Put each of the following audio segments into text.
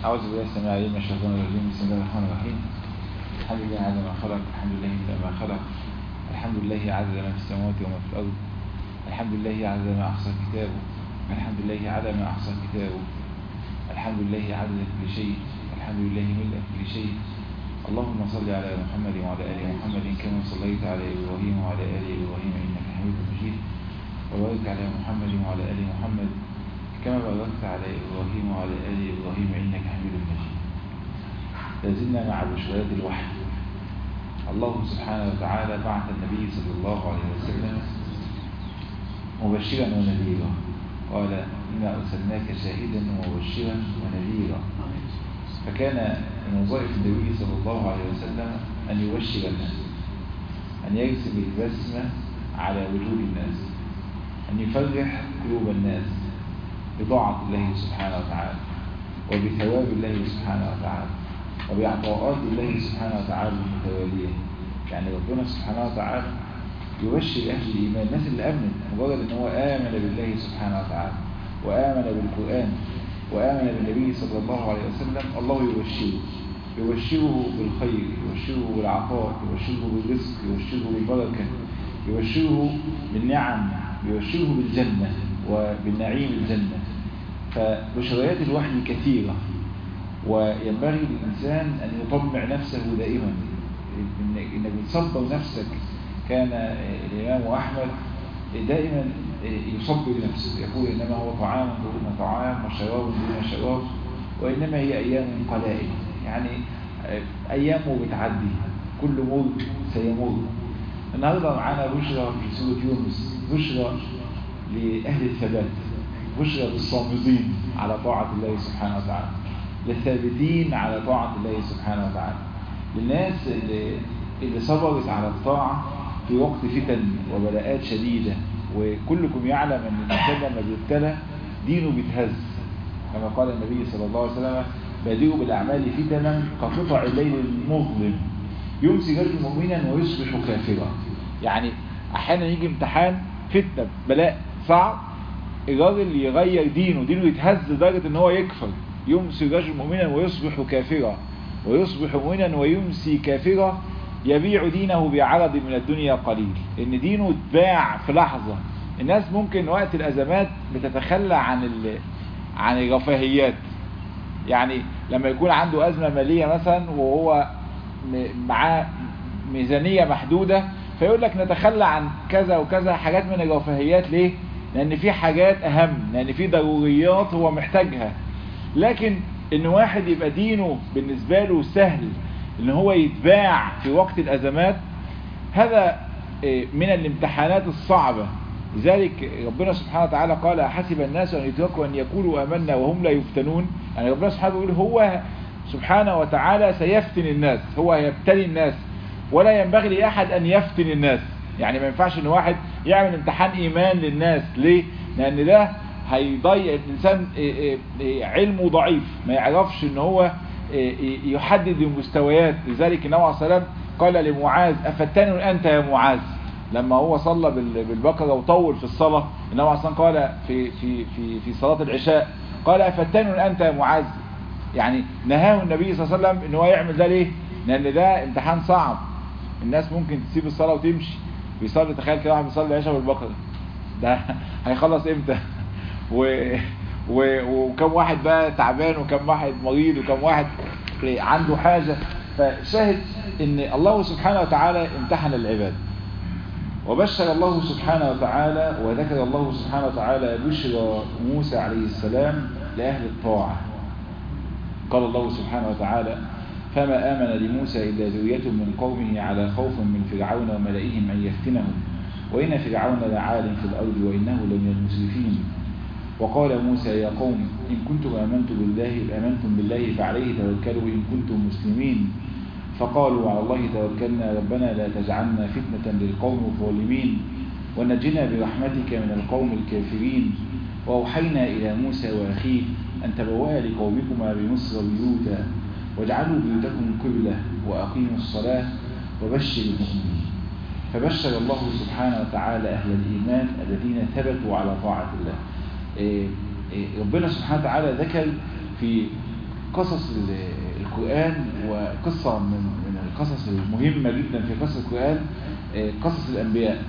أعوذ بالله السميع العليم من الشيطان الرجيم بسم الله الرحمن الرحيم الحمد لله على ما خلق الحمد لله على ما خلق الحمد لله عدد ما في السماوات وما في الأرض الحمد لله عدد ما أحصى كتابه الحمد لله على ما أحصى كتابه الحمد لله عدد كل شيء الحمد لله ملء كل شيء اللهم صل على محمد وعلى آل محمد كما صليت على إبراهيم وعلى آل إبراهيم إنك حميد مجيد وبارك على محمد وعلى آل محمد كما باركت على إبراهيم وعلى آل إبراهيم إنك حميد مجيد لازلنا مع بشريات الوحي الله سبحانه وتعالى بعث النبي صلى الله عليه وسلم مبشرا ونذيرا قال إنا أرسلناك شاهدا ومبشرا ونذيرا فكان من وظائف النبي صلى الله عليه وسلم أن يبشر الناس أن يرسم البسمة على وجوه الناس أن يفرح قلوب الناس بطاعة الله سبحانه وتعالى وبثواب الله سبحانه وتعالى وبعطاءات الله سبحانه وتعالى المتوالية يعني ربنا سبحانه وتعالى يبشر أهل الإيمان الناس اللي أمنت مجرد أن هو آمن بالله سبحانه وتعالى وآمن بالقرآن وآمن بالنبي صلى الله عليه وسلم الله يبشره يبشره بالخير يبشره بالعطاء يبشره بالرزق يبشره بالبركة يبشره بالنعم يبشره بالجنة وبالنعيم الجنة فبشريات الوحي كثيرة وينبغي للإنسان أن يطمع نفسه دائما إنك بتصبر نفسك كان الإمام أحمد دائما يصبر نفسه يقول إنما هو طعام دون طعام وشراب دون شراب وإنما هي أيام قلائل يعني أيامه بتعدي كل مر سيمر النهاردة معانا بشرى في سورة يونس بشرى لأهل الثبات بشرى للصامدين على طاعة الله سبحانه وتعالى للثابتين على طاعة الله سبحانه وتعالى للناس اللي, اللي صبرت على الطاعة في وقت فتن وبلاءات شديدة وكلكم يعلم أن الإنسان لما بيبتلى دينه بيتهز كما قال النبي صلى الله عليه وسلم بادئوا بالأعمال فتنا كقطع الليل المظلم يمسي رجل مؤمنا ويصبح كافرا يعني أحيانا يجي امتحان فتنة بلاء صعب الراجل يغير دينه دينه يتهز لدرجة ان هو يكفر يمسي الرجل مؤمنا ويصبح كافرا ويصبح مؤمنا ويمسي كافرا يبيع دينه بعرض من الدنيا قليل ان دينه اتباع في لحظة الناس ممكن وقت الازمات بتتخلى عن ال... عن الرفاهيات يعني لما يكون عنده ازمة مالية مثلا وهو معاه ميزانية محدودة فيقول لك نتخلى عن كذا وكذا حاجات من الرفاهيات ليه لان في حاجات اهم لان في ضروريات هو محتاجها لكن ان واحد يبقى دينه بالنسبة له سهل ان هو يتباع في وقت الازمات هذا من الامتحانات الصعبة لذلك ربنا سبحانه وتعالى قال حسب الناس ان يتركوا ان يقولوا امنا وهم لا يفتنون يعني ربنا سبحانه يقول هو سبحانه وتعالى سيفتن الناس هو يبتلي الناس ولا ينبغي لأحد أن يفتن الناس يعني ما ينفعش ان واحد يعمل امتحان ايمان للناس ليه لان ده هيضيع الانسان علمه ضعيف ما يعرفش ان هو يحدد المستويات لذلك النبي عليه الصلاه قال لمعاذ افتن انت يا معاذ لما هو صلى بالبقره وطول في الصلاه النبي عليه الصلاه قال في في في في صلاه العشاء قال افتن انت يا معاذ يعني نهاه النبي صلى الله عليه وسلم ان هو يعمل ده ليه لان ده امتحان صعب الناس ممكن تسيب الصلاه وتمشي بيصلي تخيل كده واحد بيصلي العشاء بالبقره ده هيخلص امتى و... و... وكم واحد بقى تعبان وكم واحد مريض وكم واحد عنده حاجة فشاهد ان الله سبحانه وتعالى امتحن العباد وبشر الله سبحانه وتعالى وذكر الله سبحانه وتعالى بشرى موسى عليه السلام لأهل الطاعة قال الله سبحانه وتعالى فما آمن لموسى إلا ذرية من قومه على خوف من فرعون وملئهم أن يفتنهم وإن فرعون لعال في الأرض وإنه لمن المسرفين وقال موسى يا قوم إن كنتم آمنتم بالله آمنتم بالله فعليه توكلوا إن كنتم مسلمين فقالوا على الله توكلنا ربنا لا تجعلنا فتنة للقوم الظالمين ونجنا برحمتك من القوم الكافرين وأوحينا إلى موسى وأخيه أن تبوأ لقومكما بمصر بيوتا واجعلوا بيوتكم قبلة وأقيموا الصلاة وبشر المؤمنين فبشر الله سبحانه وتعالى أهل الإيمان الذين ثبتوا على طاعة الله ربنا سبحانه وتعالى ذكر في قصص القرآن وقصة من من القصص المهمة جدا في قصص القرآن قصص الأنبياء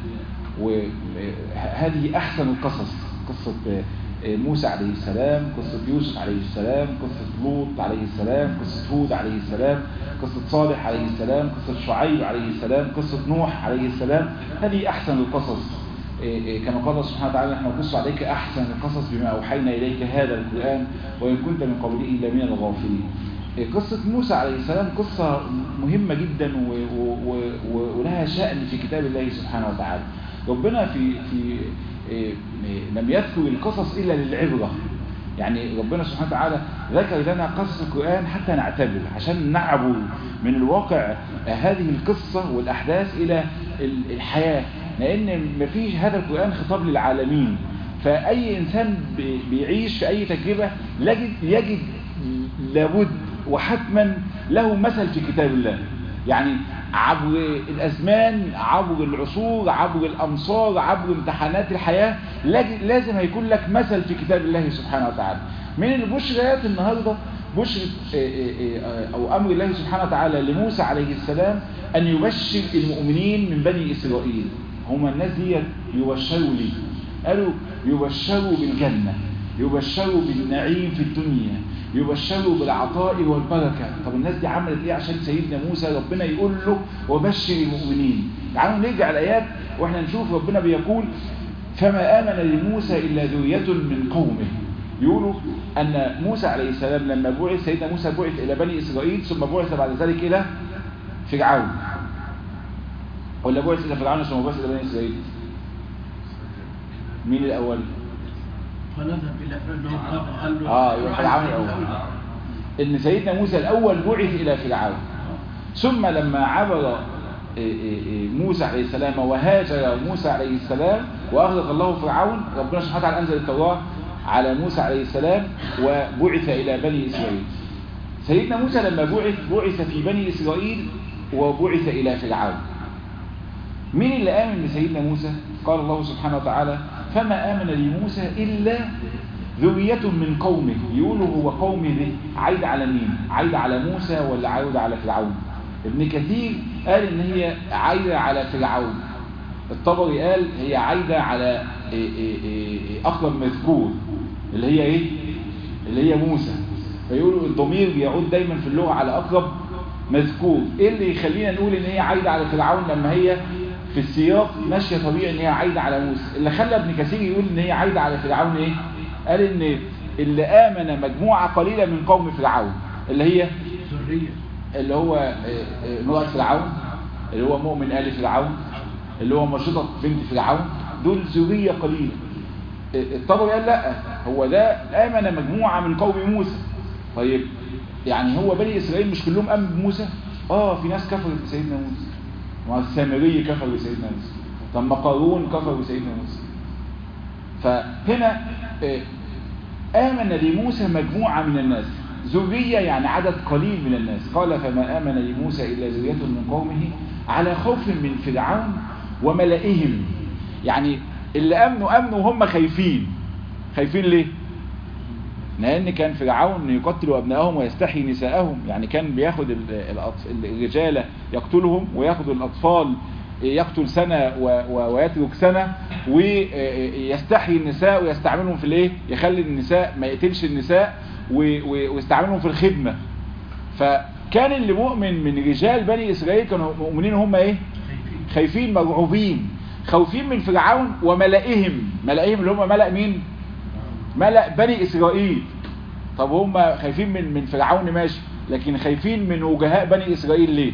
وهذه أحسن القصص قصة موسى عليه السلام قصة يوسف عليه السلام قصة لوط عليه السلام قصة هود عليه السلام قصة صالح عليه السلام قصة شعيب عليه السلام قصة نوح عليه السلام هذه أحسن القصص كما قال الله سبحانه وتعالى نحن نقص عليك أحسن القصص بما أوحينا إليك هذا القرآن وإن كنت من قبله لمن الغافلين قصة موسى عليه السلام قصة مهمة جدا ولها شأن في كتاب الله سبحانه وتعالى ربنا في في لم يذكر القصص إلا للعبرة يعني ربنا سبحانه وتعالى ذكر لنا قصص القرآن حتى نعتبر عشان نعبر من الواقع هذه القصة والأحداث إلى الحياة لأن مفيش هذا القرآن خطاب للعالمين فأي إنسان بيعيش في أي تجربة يجد لابد وحتما له مثل في كتاب الله يعني عبر الأزمان عبر العصور عبر الأمصار عبر امتحانات الحياة لازم هيكون لك مثل في كتاب الله سبحانه وتعالى من البشريات النهاردة بشرة أو أمر الله سبحانه وتعالى لموسى عليه السلام أن يبشر المؤمنين من بني إسرائيل هم الناس دي يبشروا لي قالوا يبشروا بالجنة يبشروا بالنعيم في الدنيا يبشروا بالعطاء والبركة طب الناس دي عملت ايه عشان سيدنا موسى ربنا يقول له وبشر المؤمنين تعالوا نرجع الآيات واحنا نشوف ربنا بيقول فما آمن لموسى إلا ذرية من قومه يقولوا أن موسى عليه السلام لما بعث سيدنا موسى بعث إلى بني إسرائيل ثم بعث بعد ذلك إلى فرعون ولا بعث إلى فرعون ثم بعث إلى بني إسرائيل مين الأول؟ فنذهب إلى فرعون اه يبقى فرعون الاول ان سيدنا موسى الاول بعث الى فرعون ثم لما عبر موسى عليه السلام وهاجر موسى عليه السلام واغرق الله فرعون ربنا سبحانه وتعالى انزل التوراه على موسى عليه السلام وبعث الى بني اسرائيل سيدنا موسى لما بعث بعث في بني اسرائيل وبعث الى فرعون مين اللي آمن بسيدنا موسى قال الله سبحانه وتعالى فما آمن لموسى إلا ذرية من قومه يقولوا هو قومه ده عايد على مين عايد على موسى ولا عايد على فرعون ابن كثير قال ان هي عايدة على فرعون الطبري قال هي عايدة على أقرب مذكور اللي هي ايه اللي هي موسى فيقولوا الضمير بيعود دايما في اللغة على أقرب مذكور ايه اللي يخلينا نقول ان هي عايدة على فرعون لما هي في السياق ماشية طبيعي ان هي عايدة على موسى اللي خلى ابن كثير يقول ان هي عايدة على فرعون ايه قال ان اللي آمن مجموعة قليلة من قوم فرعون اللي هي ذرية اللي هو امرأة فرعون اللي هو مؤمن آل فرعون اللي هو مشيطة بنت فرعون دول ذرية قليلة الطبري قال لا هو ده آمن مجموعة من قوم موسى طيب يعني هو بني إسرائيل مش كلهم آمن بموسى اه في ناس كفرت بسيدنا موسى والسامري كفر بسيدنا موسى طب ما قارون كفر بسيدنا موسى فهنا آمن لموسى مجموعة من الناس ذرية يعني عدد قليل من الناس قال فما آمن لموسى إلا ذرية من قومه على خوف من فرعون وملئهم يعني اللي أمنوا أمنوا وهم خايفين خايفين ليه؟ لأن كان فرعون يقتل أبنائهم ويستحيي نساءهم يعني كان بياخد الرجالة يقتلهم وياخد الأطفال يقتل سنة ويترك سنة ويستحيي النساء ويستعملهم في الايه يخلي النساء ما يقتلش النساء ويستعملهم في الخدمة فكان اللي مؤمن من رجال بني إسرائيل كانوا مؤمنين هم ايه خايفين مرعوبين خوفين من فرعون وملئهم ملئهم اللي هم ملأ مين ملأ بني إسرائيل طب هم خايفين من من فرعون ماشي لكن خايفين من وجهاء بني إسرائيل ليه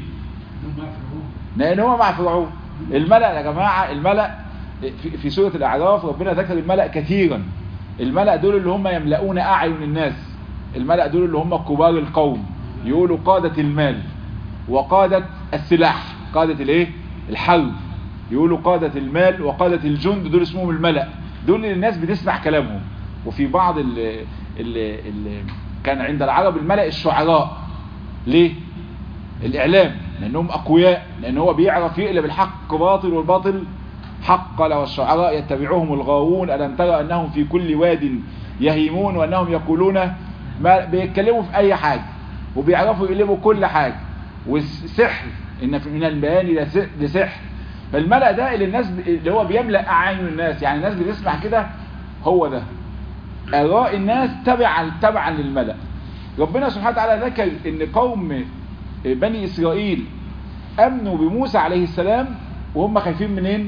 لأن هم مع فرعون الملأ يا جماعة الملأ في, في سورة الأعراف ربنا ذكر الملأ كثيرا الملأ دول اللي هم يملؤون أعين الناس الملأ دول اللي هم كبار القوم يقولوا قادة المال وقادة السلاح قادة الايه الحرب يقولوا قادة المال وقادة الجند دول اسمهم الملأ دول اللي الناس بتسمع كلامهم وفي بعض ال ال ال كان عند العرب الملأ الشعراء ليه الإعلام لأنهم أقوياء لأن هو بيعرف يقلب الحق باطل والباطل حق لو الشعراء يتبعوهم الغاوون ألم ترى أنهم في كل واد يهيمون وأنهم يقولون ما بيتكلموا في اي حاجة وبيعرفوا يقلبوا كل حاجة والسحر ان في- من البيان لس- لسحر فالملأ ده اللي الناس ب- اللي هو بيملأ اعين الناس يعني الناس بتسمع كده هو ده اراء الناس تبعا تبعا للملأ ربنا سبحانه وتعالى ذكر ان قوم بني اسرائيل امنوا بموسى عليه السلام وهم خايفين منين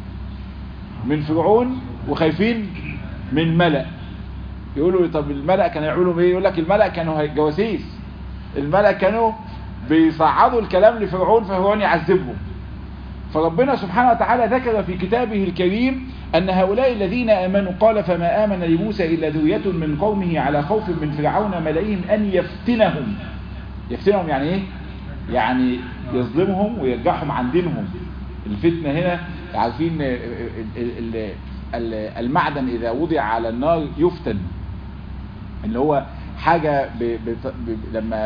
من فرعون وخايفين من ملأ يقولوا طب الملأ كانوا يعملوا ايه يقول لك الملأ كانوا هي- جواسيس الملأ كانوا بيصعدوا الكلام لفرعون ففرعون يعذبهم فربنا سبحانه وتعالى ذكر في كتابه الكريم أن هؤلاء الذين آمنوا قال فما آمن لموسى إلا ذرية من قومه على خوف من فرعون ملئهم أن يفتنهم يفتنهم يعني إيه؟ يعني يظلمهم ويرجعهم عن دينهم الفتنة هنا عارفين ال- ال- ال- ال- المعدن إذا وضع على النار يفتن اللي هو حاجة ب... ب... ب... لما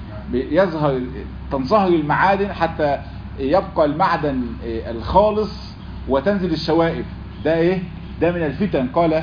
يظهر تنصهر المعادن حتى يبقى المعدن الخالص وتنزل الشوائب ده ايه ده من الفتن قال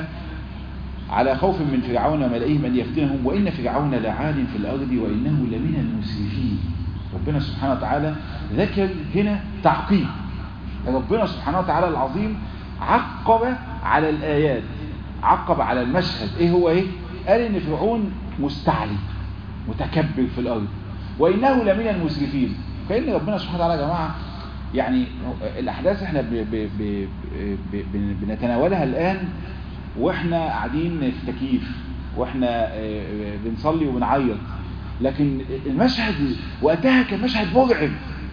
على خوف من فرعون ملئهم ان يفتنهم وان فرعون لعال في الارض وانه لمن المسرفين ربنا سبحانه وتعالى ذكر هنا تعقيب ربنا سبحانه وتعالى العظيم عقب على الايات عقب على المشهد ايه هو ايه قال ان فرعون مستعلي متكبر في الارض وانه لمن المسرفين كأن ربنا سبحانه وتعالى يا جماعه يعني الاحداث احنا ب ب ب ب ب بنتناولها الان واحنا قاعدين في تكييف واحنا بنصلي وبنعيط لكن المشهد وقتها كان مشهد مرعب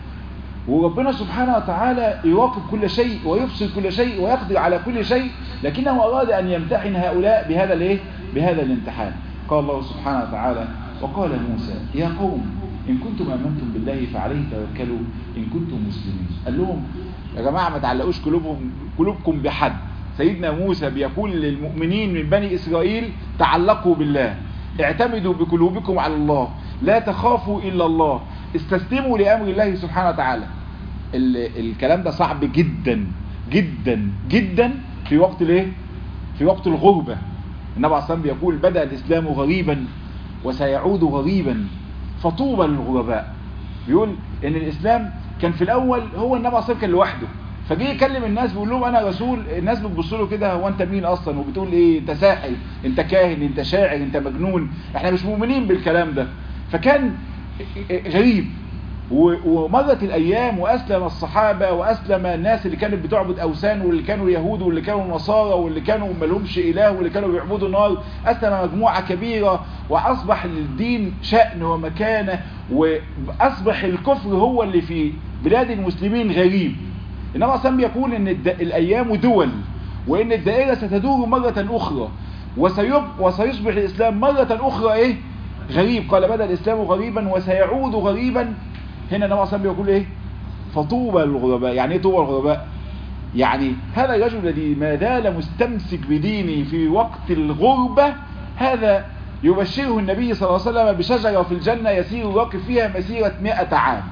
وربنا سبحانه وتعالى يراقب كل شيء ويبصر كل شيء ويقدر على كل شيء لكنه أراد أن يمتحن هؤلاء بهذا الايه بهذا الامتحان قال الله سبحانه وتعالى وقال موسى يا قوم إن كنتم آمنتم بالله فعليه توكلوا إن كنتم مسلمين قال لهم يا جماعة ما تعلقوش قلوبهم قلوبكم بحد سيدنا موسى بيقول للمؤمنين من بني إسرائيل تعلقوا بالله اعتمدوا بقلوبكم على الله لا تخافوا إلا الله استسلموا لأمر الله سبحانه وتعالى الكلام ده صعب جدا جدا جدا في وقت الايه في وقت الغربة النبي عليه الصلاة بيقول بدأ الإسلام غريبا وسيعود غريبا فطوبى للغرباء بيقول ان الإسلام كان في الأول هو النبي عليه الصلاة كان لوحده فجي يكلم الناس بيقول لهم انا رسول الناس بتبص له كده هو انت مين اصلا وبتقول ايه انت ساحر انت كاهن انت شاعر انت مجنون احنا مش مؤمنين بالكلام ده فكان غريب ومرت الايام واسلم الصحابة واسلم الناس اللي كانت بتعبد اوثان واللي كانوا يهود واللي كانوا نصارى واللي كانوا ملهمش اله واللي كانوا بيعبدوا نار اسلم مجموعة كبيرة واصبح للدين شأن ومكانة واصبح الكفر هو اللي في بلاد المسلمين غريب انما اصلا بيقول ان الايام دول وان الدائرة ستدور مرة اخرى وسيب وسيصبح الاسلام مرة اخرى ايه غريب قال بدأ الاسلام غريبا وسيعود غريبا هنا النبي صلى بيقول ايه فطوبى للغرباء يعني ايه طوبى للغرباء يعني هذا الرجل الذي ما زال مستمسك بدينه في وقت الغربة هذا يبشره النبي صلى الله عليه وسلم بشجرة في الجنة يسير الواقف فيها مسيرة مئة عام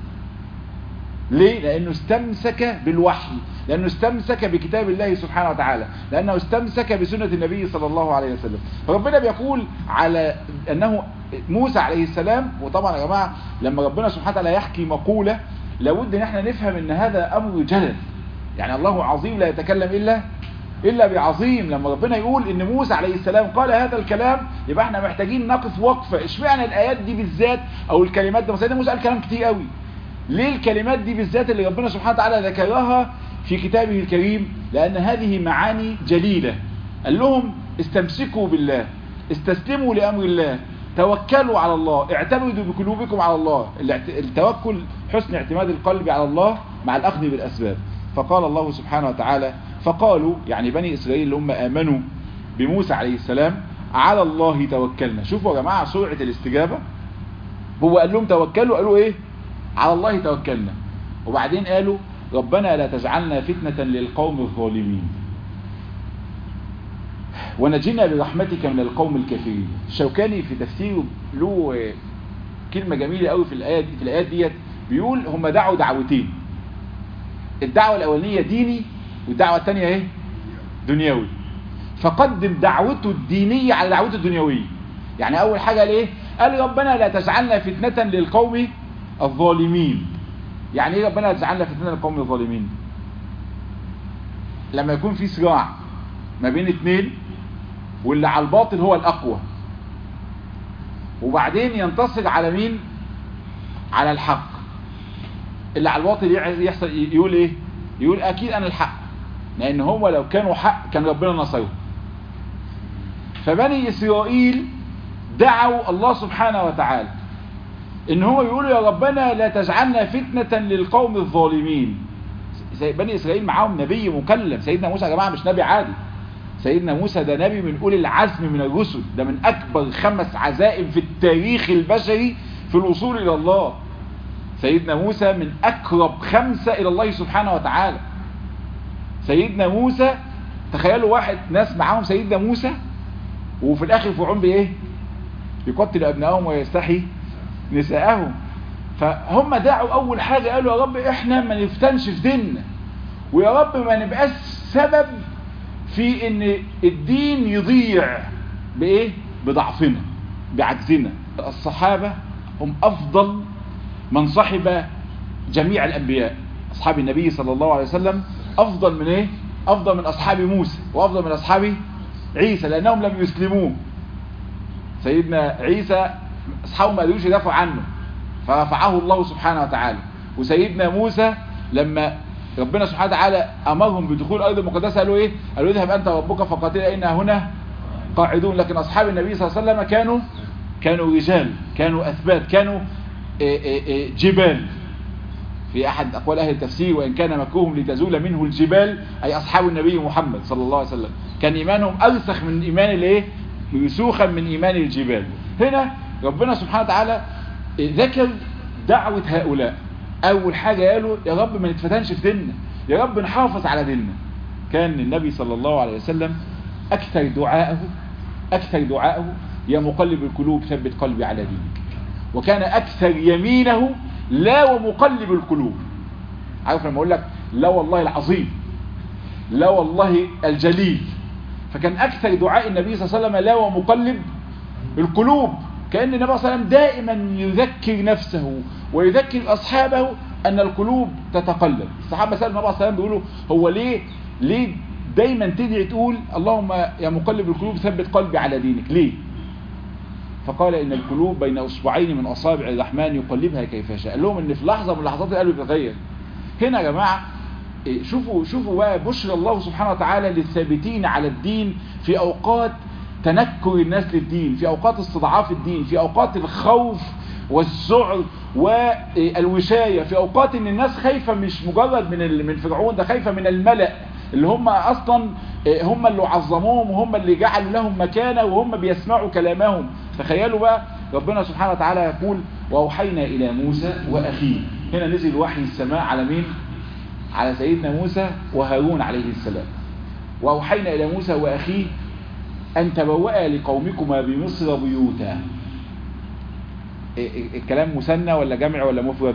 ليه؟ لأنه استمسك بالوحي لأنه استمسك بكتاب الله سبحانه وتعالى لأنه استمسك بسنة النبي صلى الله عليه وسلم فربنا بيقول على أنه موسى عليه السلام وطبعا يا جماعة لما ربنا سبحانه وتعالى يحكي مقولة لابد ان احنا نفهم ان هذا امر جلل يعني الله عظيم لا يتكلم الا الا بعظيم لما ربنا يقول ان موسى عليه السلام قال هذا الكلام يبقى احنا محتاجين نقف وقفة اشمعنى الايات دي بالذات او الكلمات دي سيدنا موسى قال كلام كتير قوي ليه الكلمات دي بالذات اللي ربنا سبحانه وتعالى ذكرها في كتابه الكريم لان هذه معاني جليلة قال لهم استمسكوا بالله استسلموا لامر الله توكلوا على الله اعتمدوا بقلوبكم على الله التوكل حسن اعتماد القلب على الله مع الأخذ بالأسباب فقال الله سبحانه وتعالى فقالوا يعني بني إسرائيل اللي هم آمنوا بموسى عليه السلام على الله توكلنا شوفوا يا جماعة سرعة الاستجابة هو قال لهم توكلوا قالوا ايه على الله توكلنا وبعدين قالوا ربنا لا تجعلنا فتنة للقوم الظالمين ونجينا برحمتك من القوم الكافرين الشوكاني في تفسيره له كلمة جميلة قوي في الآيات في الآيات ديت بيقول هم دعوا دعوتين الدعوة الأولانية ديني والدعوة الثانية ايه دنيوي فقدم دعوته الدينية على دعوته الدنيوية يعني اول حاجة ليه قال ربنا لا تجعلنا فتنة للقوم الظالمين يعني ايه ربنا لا تجعلنا فتنة للقوم الظالمين لما يكون في صراع ما بين اتنين واللي على الباطل هو الاقوى وبعدين ينتصر على مين على الحق اللي على الباطل يحصل يقول ايه يقول اكيد انا الحق لان هو لو كانوا حق كان ربنا نصرهم فبني اسرائيل دعوا الله سبحانه وتعالى ان هو يقولوا يا ربنا لا تجعلنا فتنة للقوم الظالمين زي بني اسرائيل معاهم نبي مكلم سيدنا موسى يا جماعة مش نبي عادي سيدنا موسى ده نبي من اولي العزم من الرسل ده من اكبر خمس عزائم في التاريخ البشري في الوصول الى الله سيدنا موسى من اقرب خمسة الى الله سبحانه وتعالى سيدنا موسى تخيلوا واحد ناس معاهم سيدنا موسى وفي الاخر فرعون بايه يقتل ابنائهم ويستحي نساءهم فهم دعوا اول حاجة قالوا يا رب احنا ما نفتنش في ديننا ويا رب ما نبقاش سبب في ان الدين يضيع بايه بضعفنا بعجزنا الصحابة هم افضل من صحب جميع الانبياء اصحاب النبي صلى الله عليه وسلم افضل من ايه افضل من اصحاب موسى وافضل من اصحاب عيسى لانهم لم يسلموه سيدنا عيسى اصحابه ما قدروش يدافعوا عنه فرفعه الله سبحانه وتعالى وسيدنا موسى لما ربنا سبحانه وتعالى امرهم بدخول الارض المقدسه قالوا ايه قالوا اذهب انت وربك فقاتلا انا هنا قاعدون لكن اصحاب النبي صلى الله عليه وسلم كانوا كانوا رجال كانوا اثبات كانوا إيه إيه إيه جبال في احد اقوال اهل التفسير وان كان مكروهم لتزول منه الجبال اي اصحاب النبي محمد صلى الله عليه وسلم كان ايمانهم ارسخ من ايمان الايه رسوخا من ايمان الجبال هنا ربنا سبحانه وتعالى ذكر دعوة هؤلاء اول حاجة قالوا يا رب ما نتفتنش في ديننا يا رب نحافظ على ديننا كان النبي صلى الله عليه وسلم اكثر دعائه اكثر دعائه يا مقلب القلوب ثبت قلبي على دينك وكان اكثر يمينه لا ومقلب القلوب عارف لما اقول لك لا والله العظيم لا والله الجليل فكان اكثر دعاء النبي صلى الله عليه وسلم لا ومقلب القلوب كأن النبي صلى الله عليه وسلم دائما يذكر نفسه ويذكر أصحابه أن القلوب تتقلب الصحابة سألوا النبي صلى الله عليه وسلم بيقولوا هو ليه ليه دايما تدعي تقول اللهم يا مقلب القلوب ثبت قلبي على دينك ليه فقال إن القلوب بين أصبعين من أصابع الرحمن يقلبها كيف يشاء قال لهم إن في لحظة من لحظات القلب بيتغير هنا يا جماعة شوفوا شوفوا بقى بشر الله سبحانه وتعالى للثابتين على الدين في أوقات تنكر الناس للدين في أوقات استضعاف الدين في أوقات الخوف والذعر والوشاية في أوقات إن الناس خايفة مش مجرد من من فرعون ده خايفة من الملأ اللي هم أصلا هم اللي عظموهم وهم اللي جعلوا لهم مكانة وهم بيسمعوا كلامهم تخيلوا بقى ربنا سبحانه وتعالى يقول وأوحينا إلى موسى وأخيه هنا نزل وحي السماء على مين على سيدنا موسى وهارون عليه السلام وأوحينا إلى موسى وأخيه أن تبوأ لقومكما بمصر بيوتا الكلام مثنى ولا جمع ولا مفرد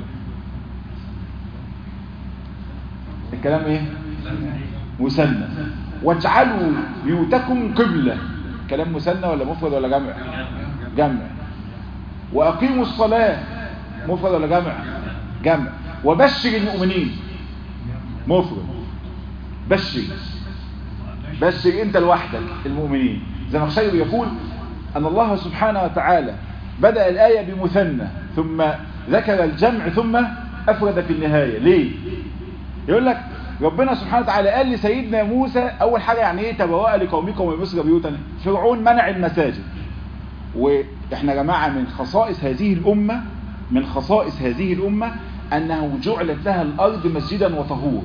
الكلام ايه مثنى واجعلوا بيوتكم قبلة كلام مثنى ولا مفرد ولا جمع جمع واقيموا الصلاة مفرد ولا جمع جمع وبشر المؤمنين مفرد بشر بشر انت لوحدك المؤمنين زي ما خشير يقول ان الله سبحانه وتعالى بدأ الآية بمثنى ثم ذكر الجمع ثم أفرد في النهاية ليه يقول لك ربنا سبحانه وتعالى قال لسيدنا موسى أول حاجة يعني إيه تبوأ لقومكم ومصر بيوتا فرعون منع المساجد وإحنا جماعة من خصائص هذه الأمة من خصائص هذه الأمة أنه جعلت لها الأرض مسجدا وطهورا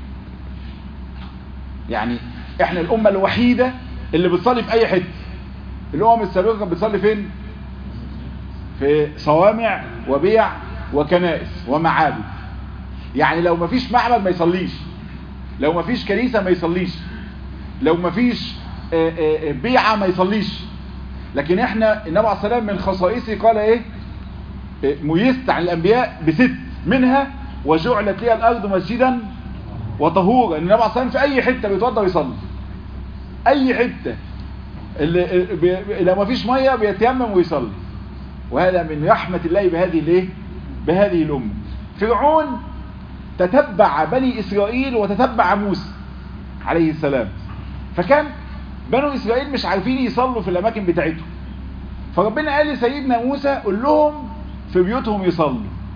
يعني إحنا الأمة الوحيدة اللي بتصلي في أي حتة الأمم السابقة كانت بتصلي فين في صوامع وبيع وكنائس ومعابد يعني لو ما فيش معبد ما يصليش لو ما فيش كنيسة ما يصليش لو ما فيش بيعة ما يصليش لكن احنا النبي عليه السلام من خصائصه قال ايه ميزت عن الانبياء بست منها وجعلت لي الارض مسجدا وطهورا النبي عليه السلام في اي حتة بيتوضى ويصلي اي حتة اللي بي... لو ما فيش ميه بيتيمم ويصلي وهذا من رحمة الله بهذه الايه بهذه الأمة فرعون تتبع بني إسرائيل وتتبع موسى عليه السلام فكان بنو إسرائيل مش عارفين يصلوا في الأماكن بتاعتهم فربنا قال لسيدنا موسى قول لهم في بيوتهم يصلوا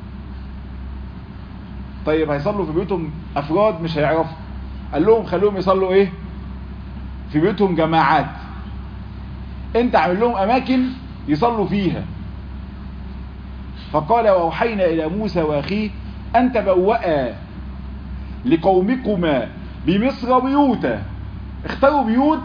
طيب هيصلوا في بيوتهم أفراد مش هيعرفوا قال لهم خلوهم يصلوا ايه في بيوتهم جماعات انت عامل لهم اماكن يصلوا فيها فقال واوحينا الى موسى واخيه ان تبوأ لقومكما بمصر بيوتا اختاروا بيوت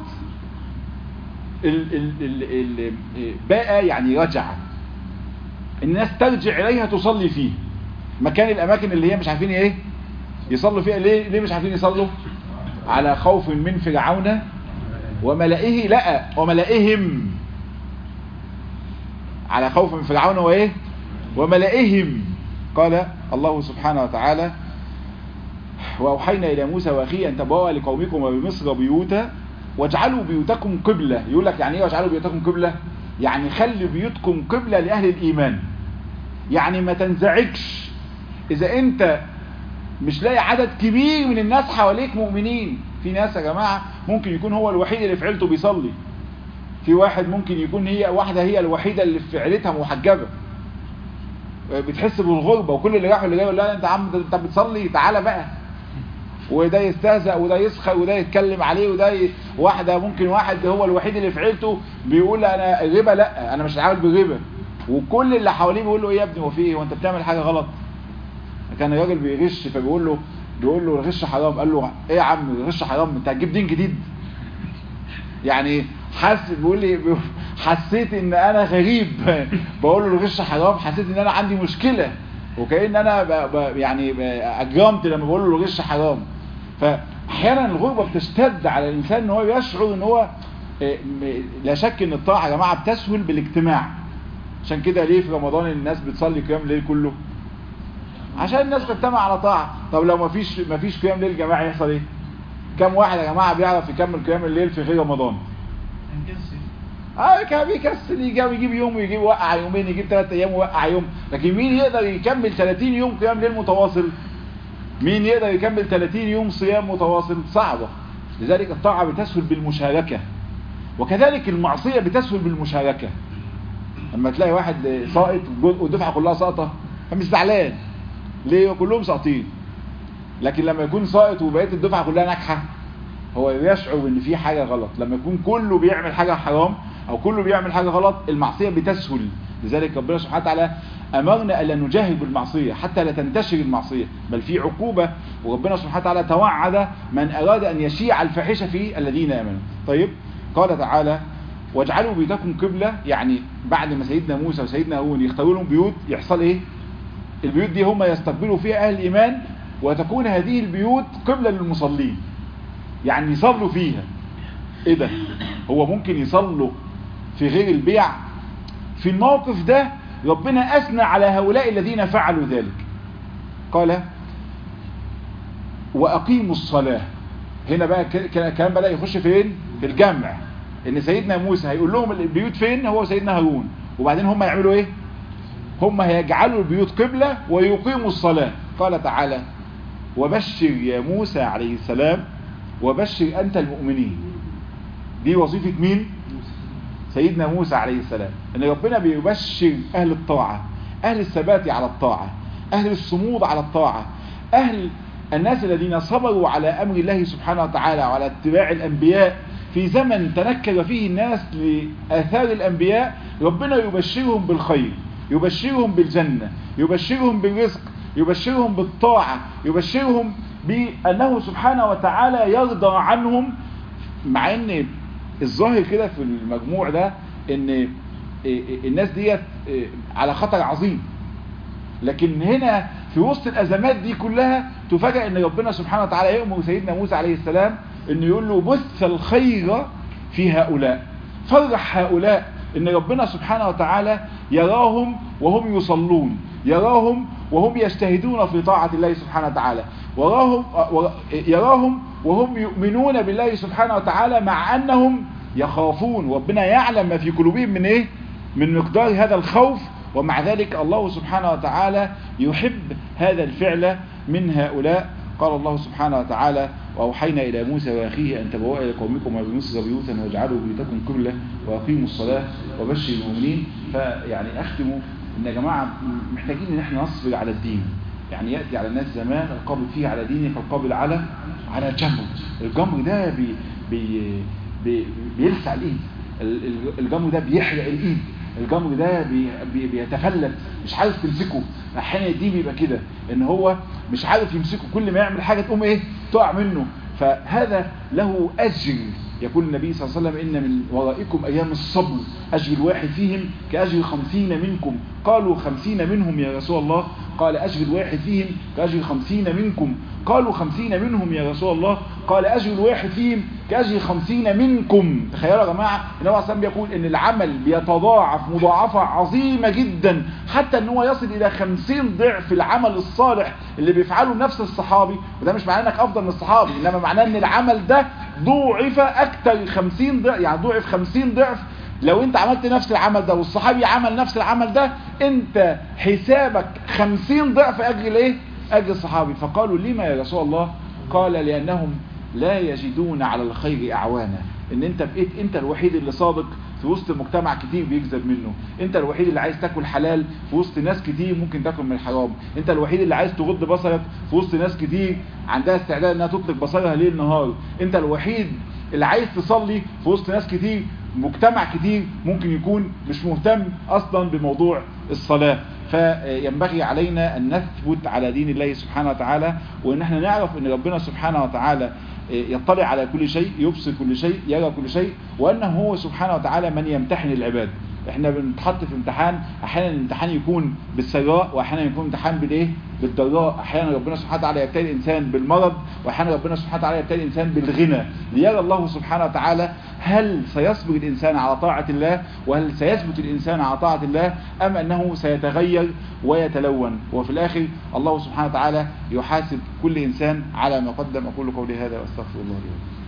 ال ال ال ال باء يعني رجع الناس ترجع اليها تصلي فيه مكان الاماكن اللي هي مش عارفين ايه يصلوا فيها ليه ليه مش عارفين يصلوا على خوف من فرعون وملئه لا وملئهم على خوف من فرعون وايه وملئهم قال الله سبحانه وتعالى واوحينا الى موسى واخيه ان تبوا لقومكم بمصر بيوتا واجعلوا بيوتكم قبلة يقول لك يعني ايه واجعلوا بيوتكم قبلة يعني خلي بيوتكم قبلة لاهل الايمان يعني ما تنزعجش اذا انت مش لاقي عدد كبير من الناس حواليك مؤمنين في ناس يا جماعة ممكن يكون هو الوحيد اللي في عيلته بيصلي في واحد ممكن يكون هي واحدة هي الوحيدة اللي في عيلتها محجبة بتحس بالغربة وكل اللي راحوا اللي جاي يقول لها انت عم انت بتصلي تعالى بقى وده يستهزأ وده يسخر وده يتكلم عليه وده ي... واحدة ممكن واحد هو الوحيد اللي في عيلته بيقول انا الربا لا انا مش عامل بالربا وكل اللي حواليه بيقول له ايه يا ابني هو في ايه وانت بتعمل حاجة غلط كان الراجل بيغش فبيقول له بيقول له الغش حرام قال له ايه يا عم الغش حرام انت هتجيب دين جديد يعني حاسس بيقول لي حسيت ان انا غريب بقول له الغش حرام حسيت ان انا عندي مشكلة وكأن انا ب ب يعني اجرمت لما بقول له الغش حرام فاحيانا الغربة بتشتد على الانسان ان هو يشعر ان هو لا شك ان الطاعة يا جماعة بتسهل بالاجتماع عشان كده ليه في رمضان الناس بتصلي قيام الليل كله عشان الناس تجتمع على طاعة طب لو مفيش مفيش قيام ليل جماعي يحصل ايه كم واحد يا جماعة بيعرف يكمل قيام الليل في غير رمضان اه كان بيكسل يجيب يجيب يوم ويجيب وقع يومين يجيب ثلاث ايام ووقع يوم لكن مين يقدر يكمل 30 يوم قيام ليل متواصل مين يقدر يكمل 30 يوم صيام متواصل صعبة لذلك الطاعة بتسهل بالمشاركة وكذلك المعصية بتسهل بالمشاركة لما تلاقي واحد ساقط والدفعة كلها ساقطة فمش زعلان ليه كلهم ساقطين لكن لما يكون ساقط وبقيه الدفعه كلها ناجحه هو يشعر ان في حاجه غلط لما يكون كله بيعمل حاجه حرام او كله بيعمل حاجه غلط المعصيه بتسهل لذلك ربنا سبحانه وتعالى امرنا الا نجاهد بالمعصيه حتى لا تنتشر المعصيه بل في عقوبه وربنا سبحانه وتعالى توعد من اراد ان يشيع الفاحشه في الذين امنوا طيب قال تعالى واجعلوا بيوتكم قبله يعني بعد ما سيدنا موسى وسيدنا هارون يختاروا لهم بيوت يحصل ايه البيوت دي هم يستقبلوا فيها اهل الايمان وتكون هذه البيوت قبلة للمصلين يعني يصلوا فيها ايه ده هو ممكن يصلوا في غير البيع في الموقف ده ربنا اثنى على هؤلاء الذين فعلوا ذلك قال واقيموا الصلاة هنا بقى الكلام بدأ يخش فين في الجمع ان سيدنا موسى هيقول لهم البيوت فين هو سيدنا هارون وبعدين هم يعملوا ايه هم هيجعلوا البيوت قبلة ويقيموا الصلاة قال تعالى وبشر يا موسى عليه السلام وبشر أنت المؤمنين دي وظيفة مين سيدنا موسى عليه السلام ان ربنا بيبشر اهل الطاعة اهل الثبات على الطاعة اهل الصمود على الطاعة اهل الناس الذين صبروا على امر الله سبحانه وتعالى وعلى اتباع الانبياء في زمن تنكر فيه الناس لآثار الانبياء ربنا يبشرهم بالخير يبشرهم بالجنة يبشرهم بالرزق يبشرهم بالطاعة يبشرهم بأنه سبحانه وتعالى يرضى عنهم مع ان الظاهر كده في المجموع ده ان الناس ديت على خطر عظيم لكن هنا في وسط الازمات دي كلها تفاجأ ان ربنا سبحانه وتعالى يأمر سيدنا موسى عليه السلام انه يقول له بث الخير في هؤلاء فرح هؤلاء ان ربنا سبحانه وتعالى يراهم وهم يصلون يراهم وهم يجتهدون في طاعة الله سبحانه وتعالى وراهم يراهم وهم يؤمنون بالله سبحانه وتعالى مع أنهم يخافون ربنا يعلم ما في قلوبهم من ايه من مقدار هذا الخوف ومع ذلك الله سبحانه وتعالى يحب هذا الفعل من هؤلاء قال الله سبحانه وتعالى وأوحينا إلى موسى وأخيه أن تبوأ إلى قومكم وبمصر بيوتا واجعلوا بيوتكم كله وأقيموا الصلاة وبشر المؤمنين فيعني أختم إن يا جماعة محتاجين إن احنا نصبر على الدين يعني يأتي على الناس زمان القابض فيه على دينه كالقابض على على الجمر الجمر ده بي بي بي بيلسع الإيد الجمر ده بيحرق الإيد الجمر ده بي بي بيتفلت مش عارف تمسكه احيانا الدين بيبقى كده ان هو مش عارف يمسكه كل ما يعمل حاجه تقوم ايه تقع منه فهذا له اجر يقول النبي صلى الله عليه وسلم إن من ورائكم أيام الصبر أجر الواحد فيهم كأجر خمسين منكم قالوا خمسين منهم يا رسول الله قال أجر الواحد فيهم كأجر خمسين منكم قالوا خمسين منهم يا رسول الله قال أجر الواحد فيهم كأجر خمسين منكم تخيلوا يا جماعة النبي عليه بيقول إن العمل بيتضاعف مضاعفة عظيمة جدا حتى إن هو يصل إلى خمسين ضعف العمل الصالح اللي بيفعله نفس الصحابي وده مش معناه إنك أفضل من الصحابي إنما معناه إن العمل ده ضوعف أكتر خمسين ضعف يعني ضوعف خمسين ضعف لو انت عملت نفس العمل ده والصحابي عمل نفس العمل ده انت حسابك خمسين ضعف اجر الايه اجر الصحابي فقالوا لما يا رسول الله قال لانهم لا يجدون على الخير اعوانا ان انت بقيت انت الوحيد اللي صادق في وسط مجتمع كتير بيكذب منه انت الوحيد اللي عايز تاكل حلال في وسط ناس كتير ممكن تاكل من الحرام انت الوحيد اللي عايز تغض بصرك في وسط ناس كتير عندها استعداد انها تطلق بصرها ليل نهار انت الوحيد اللي عايز تصلي في وسط ناس كتير مجتمع كتير ممكن يكون مش مهتم اصلا بموضوع الصلاة فينبغي علينا ان نثبت على دين الله سبحانه وتعالى وان احنا نعرف ان ربنا سبحانه وتعالى يطلع على كل شيء يبصر كل شيء يرى كل شيء وانه هو سبحانه وتعالى من يمتحن العباد احنا بنتحط في امتحان احيانا الامتحان يكون بالسراء واحيانا يكون امتحان بالايه بالضراء احيانا ربنا سبحانه وتعالى يبتلي الانسان بالمرض واحيانا ربنا سبحانه وتعالى يبتلي الانسان بالغنى ليرى الله سبحانه وتعالى هل سيصبر الانسان على طاعة الله وهل سيثبت الانسان على طاعة الله ام انه سيتغير ويتلون وفي الاخر الله سبحانه وتعالى يحاسب كل انسان على ما قدم اقول قولي هذا واستغفر الله لي ولكم